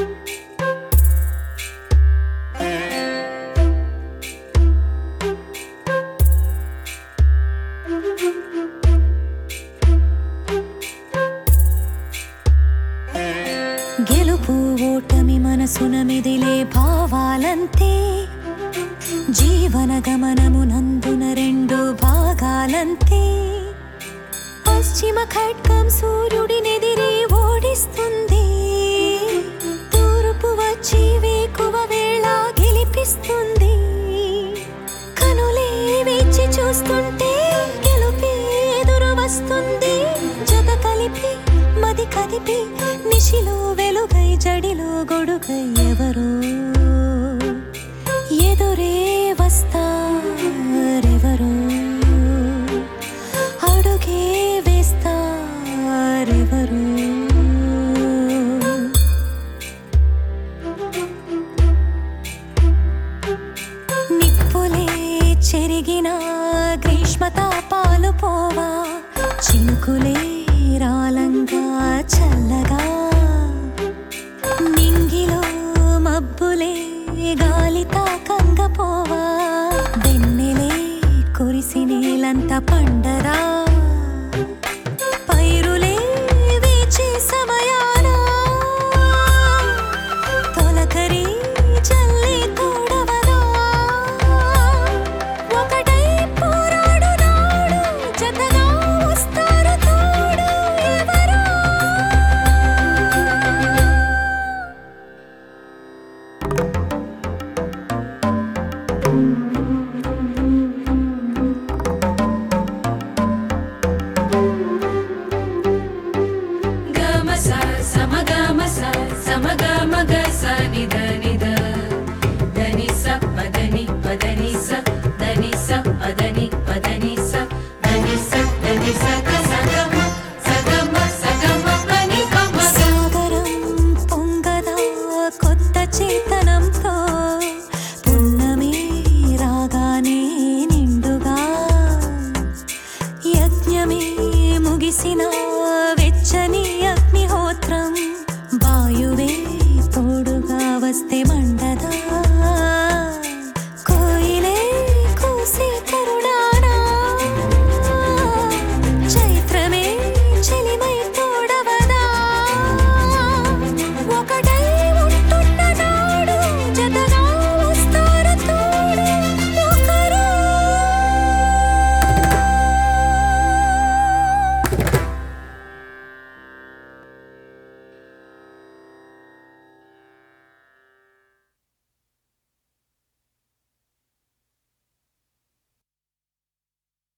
గెలుపు ఓటమి మనసున మెదిలే భావాలంతే జీవన గమనము నందున రెండు భాగాలంతే పశ్చిమ ఖడ్గం సూర్యుడినెదిరి ఓడిస్తుంది తూర్పు వచ్చి వేకువ వేళ గెలిపిస్తుంది కనులే వేచి చూస్తుంటే గెలుపే ఎదురు వస్తుంది జత కలిపి మది కదిపి నిశిలో వెలుగై జడిలో గొడుగై ఎవరో ఎదురే వస్తారెవరో అడుగే వేస్తారెవరో నిప్పులే చెరిగిన గ్రీష్మ తాపాలు పోవా చినుకులే రాలంగా చల్లగా నింగిలో మబ్బులే గాలి తాకంగ పోవా వెన్నెలే కురిసి నీలంత పండరా పైరులే వీచే సమయాన తొలకరి చల్లి తోడవదా ఒకటై పోరాడు నాడు జతగా వస్తారు తోడు ఎవరో గమస సమగమస సమగ